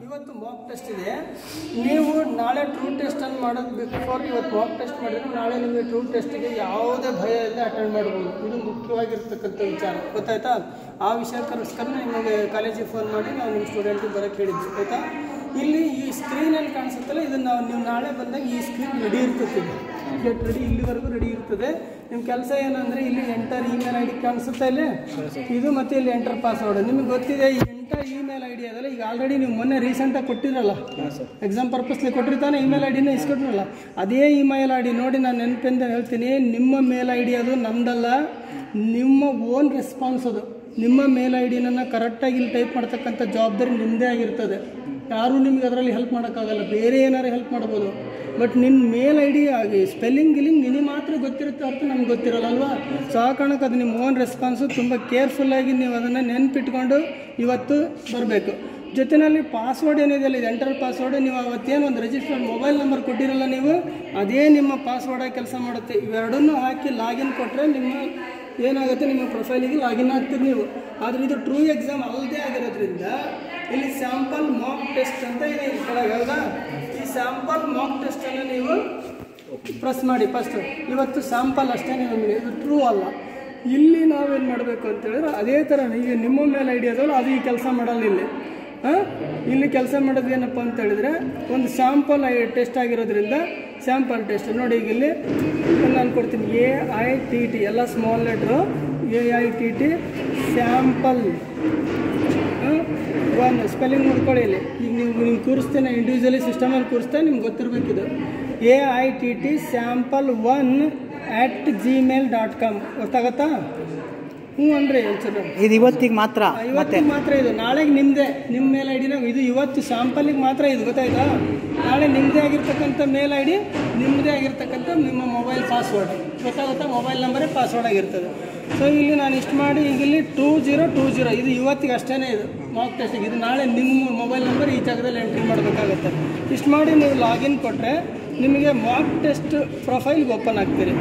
ಇವತ್ತು mock test ಇದೆ ನೀವು ನಾಳೆ ಟ್ರೂ ಟೆಸ್ಟ್ ಅನ್ನು ಮಾಡೋದು ಬಿಫೋರ್ ಇವತ್ತು ಮಾಕ್ ಟೆಸ್ಟ್ ಮಾಡಿದ್ರೆ ನಾಳೆ ನಿಮಗೆ ಟ್ರೂ ಟೆಸ್ಟಿಗೆ ಯಾವುದೇ ಭಯ ಇಲ್ಲದೆ ಅಟೆಂಡ್ ಮಾಡ್ಬೋದು ಇದು ಮುಖ್ಯವಾಗಿರ್ತಕ್ಕಂಥ ವಿಚಾರ ಗೊತ್ತಾಯ್ತಾ ಆ ವಿಷಯಕ್ಕೋಸ್ಕರ ನಿಮಗೆ ಕಾಲೇಜಿಗೆ ಫೋನ್ ಮಾಡಿ ನಾವು ನಿಮ್ಮ ಸ್ಟೂಡೆಂಟಿಗೆ ಬರೋಕ್ಕೆ ಹೇಳಿದ್ವಿ ಆಯಿತಾ ಇಲ್ಲಿ ಈ ಸ್ಕ್ರೀನಲ್ಲಿ ಕಾಣಿಸುತ್ತಲ್ಲ ಇದನ್ನು ನಾವು ನೀವು ನಾಳೆ ಬಂದಾಗ ಈ ಸ್ಕ್ರೀನ್ ರೆಡಿ ಇರ್ತದೆ ಗೆಟ್ ರೆಡಿ ಇಲ್ಲಿವರೆಗೂ ರೆಡಿ ಇರ್ತದೆ ನಿಮ್ಮ ಕೆಲಸ ಏನಂದರೆ ಇಲ್ಲಿ ಎಂಟರ್ ಇಮೇಲ್ ಐ ಡಿ ಕಾಣಿಸುತ್ತಾ ಇಲ್ಲಿ ಇದು ಮತ್ತು ಇಲ್ಲಿ ಎಂಟರ್ ಪಾಸ್ವರ್ಡ್ ನಿಮಗೆ ಗೊತ್ತಿದೆ ಈ ಎಂಟರ್ ಇಮೇಲ್ ಐ ಡಿ ಅದಲ್ಲ ಈಗ ಆಲ್ರೆಡಿ ನೀವು ಮೊನ್ನೆ ರೀಸೆಂಟಾಗಿ ಕೊಟ್ಟಿರಲ್ಲ ಎಕ್ಸಾಮ್ ಪರ್ಪಸ್ಲಿ ಕೊಟ್ಟಿರ್ತಾನೆ ಇಮೇಲ್ ಐ ಡಿನ ಇಸ್ಕೊಟ್ರಲ್ಲ ಅದೇ ಇಮೇಲ್ ಐ ಡಿ ನೋಡಿ ನಾನು ನೆನಪಿಂದ ಹೇಳ್ತೀನಿ ನಿಮ್ಮ ಮೇಲ್ ಐ ಡಿ ಅದು ನಮ್ದಲ್ಲ ನಿಮ್ಮ ಓನ್ ರೆಸ್ಪಾನ್ಸ್ ಅದು ನಿಮ್ಮ ಮೇಲ್ ಐ ಡಿನನ್ನು ಕರೆಕ್ಟಾಗಿ ಇಲ್ಲಿ ಟೈಪ್ ಮಾಡ್ತಕ್ಕಂಥ ಜವಾಬ್ದಾರಿ ನಿಮ್ಮದೇ ಆಗಿರ್ತದೆ ಯಾರೂ ನಿಮ್ಗೆ ಅದರಲ್ಲಿ ಹೆಲ್ಪ್ ಮಾಡೋಕ್ಕಾಗಲ್ಲ ಬೇರೆ ಏನಾರು ಹೆಲ್ಪ್ ಮಾಡ್ಬೋದು ಬಟ್ ನಿನ್ನ ಮೇಲ್ ಐ ಡಿ ಆಗಿ ಸ್ಪೆಲ್ಲಿಂಗ್ ಗಿಲಿಂಗ್ ನಿನಗೆ ಮಾತ್ರ ಗೊತ್ತಿರುತ್ತೆ ಹೊರತು ನಮ್ಗೆ ಗೊತ್ತಿರಲ್ಲ ಅಲ್ವಾ ಸೊ ಆ ಕಾರಣಕ್ಕೆ ಅದು ನಿಮ್ಮ ಓನ್ ರೆಸ್ಪಾನ್ಸು ತುಂಬ ಕೇರ್ಫುಲ್ಲಾಗಿ ನೀವು ಅದನ್ನು ನೆನ್ಪಿಟ್ಕೊಂಡು ಇವತ್ತು ಬರಬೇಕು ಜೊತೆಯಲ್ಲಿ ಪಾಸ್ವರ್ಡ್ ಏನಿದೆಯಲ್ಲ ಇದು ಎಂಟರ್ ಪಾಸ್ವರ್ಡ್ ನೀವು ಅವತ್ತೇನು ಒಂದು ರಿಜಿಸ್ಟರ್ಡ್ ಮೊಬೈಲ್ ನಂಬರ್ ಕೊಟ್ಟಿರಲ್ಲ ನೀವು ಅದೇ ನಿಮ್ಮ ಪಾಸ್ವರ್ಡಾಗಿ ಕೆಲಸ ಮಾಡುತ್ತೆ ಇವೆರಡನ್ನೂ ಹಾಕಿ ಲಾಗಿನ್ ಕೊಟ್ಟರೆ ನಿಮ್ಮ ಏನಾಗುತ್ತೆ ನಿಮ್ಮ ಪ್ರೊಫೈಲಿಗೆ ಲಾಗಿನ್ ಆಗ್ತೀರಿ ನೀವು ಆದರೆ ಇದು ಟ್ರೂ ಎಕ್ಸಾಮ್ ಅಲ್ಲದೆ ಆಗಿರೋದ್ರಿಂದ ಇಲ್ಲಿ ಸ್ಯಾಂಪಲ್ ಮಾಕ್ ಟೆಸ್ಟ್ ಅಂತ ಇದೆ ಇಲ್ಲಿ ಕೆಳಗೆ ಹೌದಾ ಈ ಸ್ಯಾಂಪಲ್ ಮಾಕ್ ಟೆಸ್ಟನ್ನು ನೀವು ಪ್ರೆಸ್ ಮಾಡಿ ಫಸ್ಟ್ ಇವತ್ತು ಸ್ಯಾಂಪಲ್ ಅಷ್ಟೇ ನಿಮಗೆ ಇದು ಟ್ರೂ ಅಲ್ಲ ಇಲ್ಲಿ ನಾವೇನು ಮಾಡಬೇಕು ಅಂತ ಹೇಳಿದ್ರೆ ಅದೇ ಥರ ಈಗ ನಿಮ್ಮ ಮೇಲೆ ಐಡಿಯಾ ಅದಲ್ಲ ಅದು ಈ ಕೆಲಸ ಮಾಡಲ್ಲ ಇಲ್ಲಿ ಹಾಂ ಇಲ್ಲಿ ಕೆಲಸ ಮಾಡೋದು ಏನಪ್ಪ ಅಂತ ಹೇಳಿದ್ರೆ ಒಂದು ಸ್ಯಾಂಪಲ್ ಐ ಟೆಸ್ಟ್ ಆಗಿರೋದ್ರಿಂದ ಸ್ಯಾಂಪಲ್ ಟೆಸ್ಟ್ ನೋಡಿ ಈಗ ಇಲ್ಲಿ ನಾನು ಕೊಡ್ತೀನಿ ಎ ಐ ಟಿ ಟಿ ಎಲ್ಲ small letters A I T T sample one spelling ನೋಡ್ಕೊಳ್ಳಿ ಇಲ್ಲಿ ಈಗ ನೀವು ನೀವು ಕೂರಿಸ್ತೇನೆ ಇಂಡಿವಿಜುವಲಿ ಸಿಸ್ಟಮಲ್ಲಿ ಕೂರಿಸ್ತಾ ನಿಮ್ಗೆ ಗೊತ್ತಿರಬೇಕಿದು A I T T sample one at Gmail dot com ಗೊತ್ತಾಗತ್ತಾ ಹ್ಞೂ ಅನ್ರಿ ಒಂಚೂರು ಇದು ಇವತ್ತಿಗೆ ಮಾತ್ರ ಮತ್ತೆ ಇವತ್ತಿಗೆ ಮಾತ್ರ ಇದು ನಾಳೆಗೆ ನಿಮ್ಮದೇ ನಿಮ್ಮ ಮೇಲ್ ಐ ಡಿನ ಇದು ಇವತ್ತು ಶಾಂಪಲ್ಲಿಗೆ ಮಾತ್ರ ಇದು ಗೊತ್ತಾಯ್ತಾ ನಾಳೆ ನಿಮ್ಮದೇ ಆಗಿರ್ತಕ್ಕಂಥ ಮೇಲ್ ಐ ಡಿ ನಿಮ್ಮದೇ ಆಗಿರ್ತಕ್ಕಂಥ ನಿಮ್ಮ ಮೊಬೈಲ್ ಪಾಸ್ವರ್ಡ್ ಗೊತ್ತಾಗುತ್ತಾ ಮೊಬೈಲ್ ನಂಬರೇ ಪಾಸ್ವರ್ಡ್ ಆಗಿರ್ತದೆ ಸೊ ಇಲ್ಲಿ ನಾನು ಇಷ್ಟು ಮಾಡಿ ಈಗ ಇಲ್ಲಿ ಟೂ ಜೀರೋ ಟೂ ಜೀರೋ ಇದು ಇವತ್ತಿಗೆ ಅಷ್ಟೇ ಇದು ಮಾಕ್ ಟೆಸ್ಟಿಗೆ ಇದು ನಾಳೆ ನಿಮ್ಮ ಮೊಬೈಲ್ ನಂಬರ್ ಈ ಜಾಗದಲ್ಲಿ ಎಂಟ್ರಿ ಮಾಡಬೇಕಾಗುತ್ತೆ ಇಷ್ಟು ಮಾಡಿ ನೀವು ಲಾಗಿನ್ ಕೊಟ್ಟರೆ ನಿಮಗೆ ಮಾಕ್ ಟೆಸ್ಟ್ ಪ್ರೊಫೈಲ್ಗೆ ಓಪನ್ ಆಗ್ತೀರಿ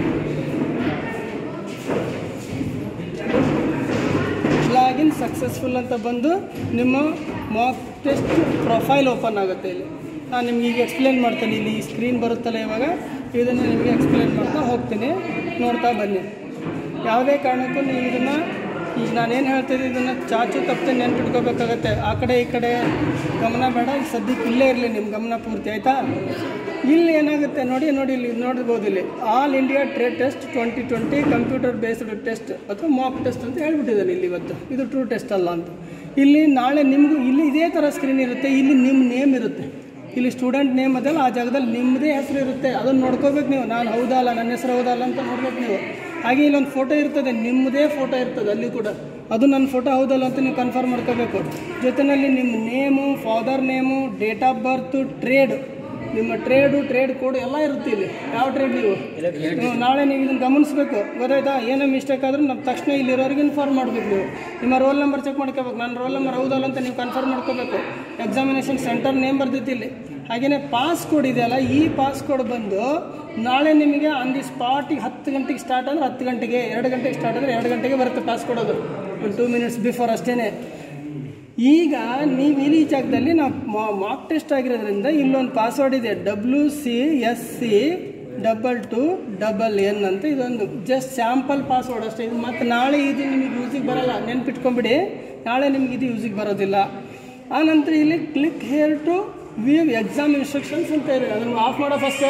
ಲಾಗಿನ್ ಸಕ್ಸಸ್ಫುಲ್ ಅಂತ ಬಂದು ನಿಮ್ಮ ಮಾಕ್ ಟೆಸ್ಟ್ ಪ್ರೊಫೈಲ್ ಓಪನ್ ಆಗುತ್ತೆ ಇಲ್ಲಿ ನಾನು ನಿಮ್ಗೆ ಈಗ ಎಕ್ಸ್ಪ್ಲೇನ್ ಮಾಡ್ತೀನಿ ಇಲ್ಲಿ ಈ ಸ್ಕ್ರೀನ್ ಬರುತ್ತಲ್ಲ ಇವಾಗ ಇದನ್ನು ನಿಮಗೆ ಎಕ್ಸ್ಪ್ಲೇನ್ ಮಾಡ್ತಾ ಹೋಗ್ತೀನಿ ನೋಡ್ತಾ ಬನ್ನಿ ಯಾವುದೇ ಕಾರಣಕ್ಕೂ ನೀವು ಇದನ್ನು ಈಗ ನಾನೇನು ಹೇಳ್ತಿದ್ದೆ ಇದನ್ನು ಚಾಚು ತಪ್ಪದೆ ನೆನ್ಪಿಟ್ಕೋಬೇಕಾಗತ್ತೆ ಆ ಕಡೆ ಈ ಕಡೆ ಗಮನ ಬೇಡ ಈಗ ಸದ್ಯಕ್ಕೆ ಇಲ್ಲೇ ಇರಲಿ ನಿಮ್ಮ ಗಮನ ಪೂರ್ತಿ ಆಯಿತಾ ಇಲ್ಲಿ ಏನಾಗುತ್ತೆ ನೋಡಿ ನೋಡಿ ಇಲ್ಲಿ ನೋಡ್ಬೋದು ಇಲ್ಲಿ all India trade test twenty twenty computer based test ಅಥವಾ ಮಾಕ್ ಟೆಸ್ಟ್ ಅಂತ ಹೇಳ್ಬಿಟ್ಟಿದ್ದಾನೆ ಇಲ್ಲಿ ಇವತ್ತು ಇದು ಟ್ರೂ ಟೆಸ್ಟ್ ಅಲ್ಲ ಅಂತ ಇಲ್ಲಿ ನಾಳೆ ನಿಮಗೂ ಇಲ್ಲಿ ಇದೇ ಥರ ಸ್ಕ್ರೀನ್ ಇರುತ್ತೆ ಇಲ್ಲಿ ನಿಮ್ಮ ನೇಮ್ ಇರುತ್ತೆ ಇಲ್ಲಿ ಸ್ಟೂಡೆಂಟ್ ನೇಮ್ ಅದಲ್ಲ ಆ ಜಾಗದಲ್ಲಿ ನಿಮ್ಮದೇ ಹೆಸರು ಇರುತ್ತೆ ಅದನ್ನು ನೋಡ್ಕೋಬೇಕು ನೀವು ನಾನು ಹೌದಾ ಅಲ್ಲ ನನ್ನ ಹೆಸರು ಹೌದಾ ಅಲ್ಲ ಅಂತ ನೋಡ್ಬೇಕು ನೀವು ಹಾಗೆ ಇಲ್ಲೊಂದು ಫೋಟೋ ಇರ್ತದೆ ನಿಮ್ಮದೇ ಫೋಟೋ ಇರ್ತದೆ ಅಲ್ಲಿ ಕೂಡ ಅದು ನನ್ನ ಫೋಟೋ ಹೌದಲ್ಲ ಅಂತ ನೀವು ಕನ್ಫರ್ಮ್ ಮಾಡ್ಕೋಬೇಕು ಜೊತೆಯಲ್ಲಿ ನಿಮ್ಮ name father name date of birth trade ನಿಮ್ಮ ಟ್ರೇಡು ಟ್ರೇಡ್ ಕೋಡ್ ಎಲ್ಲ ಇರುತ್ತೆ ಇಲ್ಲಿ ಯಾವ ಟ್ರೇಡ್ ನೀವು ನೀವು ನಾಳೆ ನೀವು ಇದನ್ನು ಗಮನಿಸಬೇಕು ಗೊತ್ತಾಯ್ತಾ ಏನೋ ಮಿಸ್ಟೇಕ್ ಆದರೂ ನಮ್ಮ ತಕ್ಷಣ ಇಲ್ಲಿರೋರಿಗೆ ಇನ್ಫಾರ್ಮ್ ಮಾಡಬೇಕು ನೀವು ನಿಮ್ಮ ರೋಲ್ ನಂಬರ್ ಚೆಕ್ ಮಾಡ್ಕೋಬೇಕು ನನ್ನ ರೋಲ್ ನಂಬರ್ ಹೌದಲ್ಲ ಅಂತ ನೀವು ಕನ್ಫರ್ಮ್ ಮಾಡ್ಕೋಬೇಕು ಎಕ್ಸಾಮಿನೇಷನ್ ಸೆಂಟರ್ ನೇಮ್ ಬರ್ದಿತ್ತು ಇಲ್ಲಿ ಹಾಗೆಯೇ ಪಾಸ್ ಕೋಡ್ ಇದೆಯಲ್ಲ ಈ ಪಾಸ್ ಕೋಡ್ ಬಂದು ನಾಳೆ ನಿಮಗೆ ಆನ್ ದಿ ಸ್ಪಾಟಿಗೆ ಹತ್ತು ಗಂಟೆಗೆ ಸ್ಟಾರ್ಟ್ ಅಂದರೆ ಹತ್ತು ಗಂಟೆಗೆ ಎರಡು ಗಂಟೆಗೆ ಸ್ಟಾರ್ಟ್ ಅಂದರೆ ಎರಡು ಗಂಟೆಗೆ ಬರುತ್ತೆ ಪಾಸ್ ಕೊಡೋದು ಒಂದು ಟೂ ಮಿನಿಟ್ಸ್ ಬಿಫೋರ್ ಅಷ್ಟೇ ಈಗ ನೀವು ಇಲ್ಲಿ ಈ ಜಾಗದಲ್ಲಿ ನಾವು ಮಾಕ್ ಟೆಸ್ಟ್ ಆಗಿರೋದ್ರಿಂದ ಇಲ್ಲೊಂದು ಪಾಸ್ವರ್ಡ್ ಇದೆ W C S C double two double N ಅಂತ ಇದೊಂದು ಜಸ್ಟ್ ಸ್ಯಾಂಪಲ್ ಪಾಸ್ವರ್ಡ್ ಅಷ್ಟೇ ಇದು ಮತ್ತು ನಾಳೆ ಇದು ನಿಮಗೆ ಯೂಸಿಗೆ ಬರಲ್ಲ ನೆನ್ಪಿಟ್ಕೊಂಬಿಡಿ ನಾಳೆ ನಿಮ್ಗೆ ಇದು ಯೂಸಿಗೆ ಬರೋದಿಲ್ಲ ಆನಂತರ ಇಲ್ಲಿ click here to view exam instructions ಅಂತ ಇದೆ ಅದನ್ನು ಆಫ್ ಮಾಡೋ ಫಸ್ಟು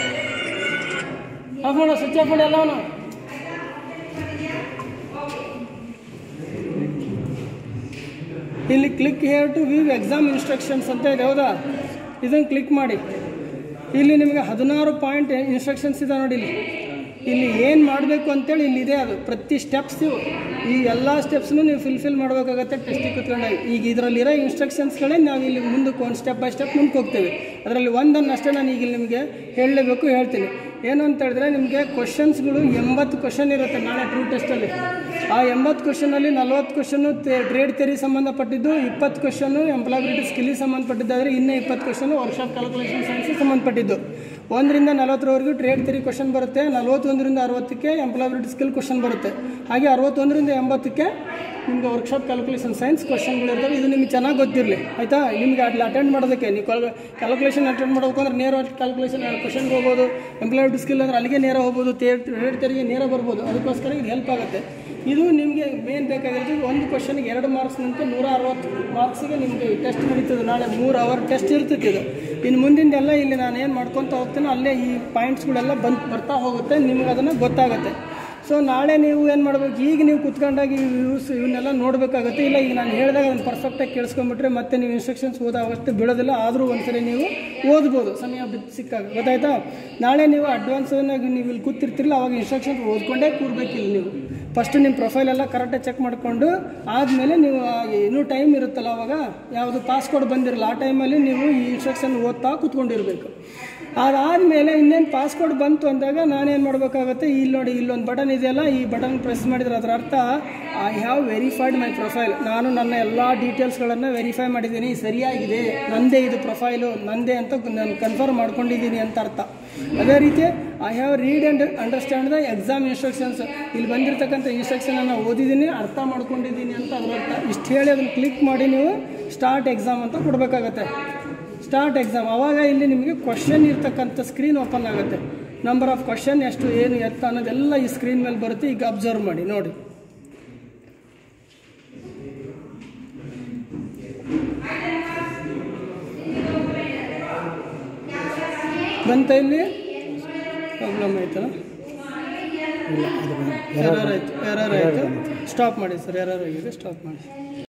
ಆಫ್ ಮಾಡೋ ಸ್ವಿಚ್ ಆಫ್ ಮಾಡಿ ಎಲ್ಲವನು ಇಲ್ಲಿ click here to view exam instructions ಅಂತ ಇದೆ ಹೌದಾ ಇದನ್ನು ಕ್ಲಿಕ್ ಮಾಡಿ ಇಲ್ಲಿ ನಿಮಗೆ ಹದಿನಾರು ಪಾಯಿಂಟ್ ಇನ್ಸ್ಟ್ರಕ್ಷನ್ಸ್ ಇದೆ ನೋಡಿ ಇಲ್ಲಿ ಇಲ್ಲಿ ಏನು ಮಾಡಬೇಕು ಅಂತೇಳಿ ಇಲ್ಲಿದೆ ಅದು ಪ್ರತಿ ಸ್ಟೆಪ್ಸ್ ಇವು ಈ ಎಲ್ಲ ಸ್ಟೆಪ್ಸ್ನು ನೀವು ಫಿಲ್ಫಿಲ್ ಮಾಡಬೇಕಾಗತ್ತೆ ಟೆಸ್ಟಿಗೆ ಕುತ್ಕೊಂಡಾಗ ಈಗ ಇದರಲ್ಲಿರೋ ಇನ್ಸ್ಟ್ರಕ್ಷನ್ಸ್ಗಳೇ ನಾವು ಇಲ್ಲಿ ಮುಂದಕ್ಕೆ ಒಂದು ಸ್ಟೆಪ್ ಬೈ ಸ್ಟೆಪ್ ಮುಂದಕ್ಕೆ ಹೋಗ್ತೇವೆ ಅದರಲ್ಲಿ ಒಂದನ್ನು ಅಷ್ಟೇ ನಾನು ಈಗ ಇಲ್ಲಿ ನಿಮಗೆ ಹೇಳಲೇಬೇಕು ಹೇಳ್ತೀನಿ ಏನು ಅಂತ ಹೇಳಿದ್ರೆ ನಿಮಗೆ ಕ್ವಶನ್ಸ್ಗಳು ಎಂಬತ್ತು ಕ್ವಶನ್ ಇರುತ್ತೆ ನಾಳೆ ಟ್ರೂ ಟೆಸ್ಟಲ್ಲಿ ಆ ಎಂಬತ್ತು ಕ್ವಶನಲ್ಲಿ ನಲ್ವತ್ತು ಕ್ವಶನ್ನು ಟ್ರೇಡ್ ತೆರಿ ಸಂಬಂಧಪಟ್ಟಿದ್ದು ಇಪ್ಪತ್ತು ಕ್ವಶನ್ನು ಎಂಪ್ಲಾಬಿಲಿಟಿ ಸ್ಕಿಲ್ಲಿಗೆ ಸಂಬಂಧಪಟ್ಟಿದ್ದಾದರೆ ಇನ್ನೂ ಇಪ್ಪತ್ತು ಕ್ವಶನ್ನು ವರ್ಕ್ಶಾಪ್ ಕ್ಯಾಲ್ಕುಲೇಷನ್ ಸೈನ್ಸಿಗೆ ಸಂಬಂಧಪಟ್ಟಿದ್ದು ಒಂದರಿಂದ ನಲವತ್ತರವರೆಗೂ ಟ್ರೇಡ್ ತೆರಿ ಕ್ವಶನ್ ಬರುತ್ತೆ ನಲವತ್ತೊಂದರಿಂದ ಅರವತ್ತಕ್ಕೆ ಎಂಪ್ಲಾಬಿಲಿಟಿ ಸ್ಕಿಲ್ ಕ್ವಶನ್ ಬರುತ್ತೆ ಹಾಗೆ ಅರವತ್ತೊಂದರಿಂದ ಎಂಬತ್ತಕ್ಕೆ ನಿಮಗೆ ವರ್ಕ್ಶಾಪ್ ಕ್ಯಾಲ್ಕುಲೇಷನ್ ಸೈನ್ಸ್ ಕ್ವಶನ್ಗಳಿರ್ತವೆ ಇದು ನಿಮ್ಗೆ ಚೆನ್ನಾಗಿ ಗೊತ್ತಿರಲಿ ಆಯಿತಾ ನಿಮಗೆ ಅಲ್ಲಿ ಅಟೆಂಡ್ ಮಾಡೋದಕ್ಕೆ ನೀವು ಕ್ಯಾಲ್ಕುಲೇಷನ್ ಅಟೆಂಡ್ ಮಾಡಬೇಕು ಅಂದ್ರೆ ನೇರವಾಗಿ ಕ್ಯಾಲ್ಕುಲೇಷನ್ ಕ್ವಶನ್ಗೆ ಹೋಗ್ಬೋದು ಎಂಪ್ಲಾಯ್ಡ್ ಸ್ಕಿಲ್ ಅಂದ್ರೆ ಅಲ್ಲಿಗೆ ನೇರ ಹೋಗ್ಬೋದು ರೇಟ್ ತೆರಿಗೆ ನೇರ ಬರ್ಬೋದು ಅದಕ್ಕೋಸ್ಕರ ಇದು ಹೆಲ್ಪ್ ಆಗುತ್ತೆ ಇದು ನಿಮಗೆ ಮೇನ್ ಬೇಕಾಗಿರೋದು ಒಂದು ಕ್ವಶನ್ಗೆ ಎರಡು ಮಾರ್ಕ್ಸ್ ನಿಂತು ನೂರ ಅರವತ್ತು ಮಾರ್ಕ್ಸಿಗೆ ನಿಮಗೆ ಟೆಸ್ಟ್ ನಡೀತದೆ ನಾಳೆ ಮೂರು ಅವರ್ ಟೆಸ್ಟ್ ಇರ್ತೈತೆ ಇದು ಇನ್ನು ಮುಂದಿಂದೆಲ್ಲ ಇಲ್ಲಿ ನಾನು ಏನು ಮಾಡ್ಕೊತ ಹೋಗ್ತೇನೋ ಅಲ್ಲೇ ಈ ಪಾಯಿಂಟ್ಸ್ಗಳೆಲ್ಲ ಬಂದು ಬರ್ತಾ ಹೋಗುತ್ತೆ ನಿಮ್ಗೆ ಅದನ್ನು ಗೊತ್ತಾಗುತ್ತೆ ಸೊ ನಾಳೆ ನೀವು ಏನು ಮಾಡ್ಬೇಕು ಈಗ ನೀವು ಕುತ್ಕೊಂಡಾಗ ಈ ವ್ಯೂಸ್ ಇವನ್ನೆಲ್ಲ ನೋಡಬೇಕಾಗುತ್ತೆ ಇಲ್ಲ ಈಗ ನಾನು ಹೇಳಿದಾಗ ಅದನ್ನು ಪರ್ಫೆಕ್ಟಾಗಿ ಕೇಳಿಸ್ಕೊಂಬಿಟ್ರೆ ಮತ್ತೆ ನೀವು ಇನ್ಸ್ಟ್ರಕ್ಷನ್ಸ್ ಓದಾವಷ್ಟು ಬೀಳೋದಿಲ್ಲ ಆದರೂ ಒಂದ್ಸರಿ ನೀವು ಓದ್ಬೋದು ಸಮಯ ಬಿದ್ದು ಸಿಕ್ಕಾಗ ಗೊತ್ತಾಯ್ತಾ ನಾಳೆ ನೀವು ಅಡ್ವಾನ್ಸನ್ನಾಗಿ ನೀವು ಇಲ್ಲಿ ಕೂತಿರ್ತಿರಲ್ಲ ಅವಾಗ ಇನ್ಸ್ಟ್ರಕ್ಷನ್ಸ್ ಓದ್ಕೊಂಡೇ ಕೂರ್ಬೇಕಿಲ್ಲ ನೀವು ಫಸ್ಟ್ ನಿಮ್ಮ ಪ್ರೊಫೈಲ್ ಎಲ್ಲ ಕರೆಕ್ಟಾಗಿ ಚೆಕ್ ಮಾಡಿಕೊಂಡು ಆದಮೇಲೆ ನೀವು ಆ ಇನ್ನೂ ಟೈಮ್ ಇರುತ್ತಲ್ಲ ಅವಾಗ ಯಾವುದು ಪಾಸ್ಕೋಡ್ ಬಂದಿರಲ್ಲ ಆ ಟೈಮಲ್ಲಿ ನೀವು ಈ ಇನ್ಸ್ಟ್ರಕ್ಷನ್ ಓದ್ತಾ ಕೂತ್ಕೊಂಡಿರಬೇಕು ಅದಾದಮೇಲೆ ಇನ್ನೇನು ಪಾಸ್ಕೋಡ್ ಬಂತು ಅಂದಾಗ ನಾನೇನು ಮಾಡಬೇಕಾಗುತ್ತೆ ಇಲ್ಲಿ ನೋಡಿ ಇಲ್ಲೊಂದು ಬಟನ್ ಇದೆಯಲ್ಲ ಈ ಬಟನ್ ಪ್ರೆಸ್ ಮಾಡಿದ್ರೆ ಅದರ ಅರ್ಥ I have verified my profile ನಾನು ನನ್ನ ಎಲ್ಲ ಡೀಟೇಲ್ಸ್ಗಳನ್ನು ವೆರಿಫೈ ಮಾಡಿದ್ದೀನಿ ಸರಿಯಾಗಿದೆ ನಂದೇ ಇದು ಪ್ರೊಫೈಲು ನಂದೇ ಅಂತ ನಾನು ಕನ್ಫರ್ಮ್ ಮಾಡ್ಕೊಂಡಿದ್ದೀನಿ ಅಂತ ಅರ್ಥ ಅದೇ ರೀತಿ I have read and understand the exam instructions ಇಲ್ಲಿ ಬಂದಿರತಕ್ಕಂಥ ಇನ್ಸ್ಟ್ರಕ್ಷನನ್ನು ಓದಿದ್ದೀನಿ ಅರ್ಥ ಮಾಡ್ಕೊಂಡಿದ್ದೀನಿ ಅಂತ ಅದರ ಅರ್ಥ ಇಷ್ಟು ಹೇಳಿ ಅದನ್ನು ಕ್ಲಿಕ್ ಮಾಡಿ ನೀವು ಸ್ಟಾರ್ಟ್ ಎಕ್ಸಾಮ್ ಅಂತ ಕೊಡಬೇಕಾಗತ್ತೆ ಸ್ಟಾರ್ಟ್ ಎಕ್ಸಾಮ್ ಆವಾಗ ಇಲ್ಲಿ ನಿಮಗೆ ಕ್ವಶನ್ ಇರ್ತಕ್ಕಂಥ ಸ್ಕ್ರೀನ್ ಓಪನ್ ಆಗುತ್ತೆ ನಂಬರ್ ಆಫ್ ಕ್ವಶನ್ ಎಷ್ಟು ಏನು ಎತ್ತ ಅನ್ನೋದೆಲ್ಲ ಈ ಸ್ಕ್ರೀನ್ ಮೇಲೆ ಬರುತ್ತೆ ಈಗ ಅಬ್ಸರ್ವ್ ಮಾಡಿ ನೋಡಿ ಬಂತ ಇಲ್ಲಿ ಪ್ರಾಬ್ಲಮ್ ಆಯ್ತಲ್ಲ ಇಲ್ಲ ಅದು ಎರರ್ ಆಯ್ತು ಎರರ್ ಆಯ್ತು ಸ್ಟಾಪ್ ಮಾಡಿ ಸರ್ ಎರರ್ ಆಗಿದೆ ಸ್ಟಾಪ್ ಮಾಡಿ